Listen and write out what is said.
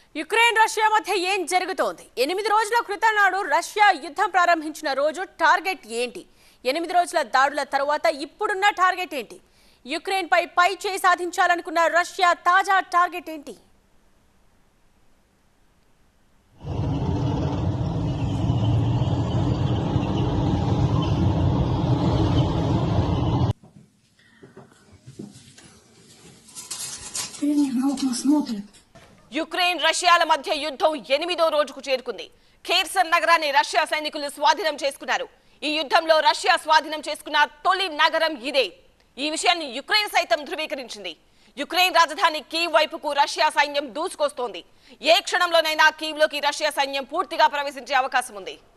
Ukraine Russia మధ్య ఏం జరుగుతోంది ఎనిమిది రోజుల క్రితం నాడు రష్యా యుద్ధం ప్రారంభించిన రోజు టార్గెట్ ఏంటి ఎనిమిది రోజుల దాడుల తరువాత ఇప్పుడున్న టార్గెట్ ఏంటి యుక్రెయిన్ పై పై చేయి సాధించాలనుకున్న రష్యా తాజా టార్గెట్ ఏంటి Теперь она вот нас смотрит. యుక్రెయిన్ రష్యాల మధ్య యుద్ధం ఎనిమిదో రోజుకు చేరుకుంది ఖేర్సన్ నగరాన్ని రష్యా సైనికులు స్వాధీనం చేసుకున్నారు ఈ యుద్ధంలో రష్యా స్వాధీనం చేసుకున్న తొలి నగరం ఇదే ఈ విషయాన్ని యుక్రెయిన్ సైతం ధృవీకరించింది యుక్రెయిన్ రాజధాని కీవ్ వైపుకు రష్యా సైన్యం దూసుకొస్తోంది ఏ క్షణంలోనైనా కీవ్లోకి రష్యా సైన్యం పూర్తిగా ప్రవేశించే అవకాశం ఉంది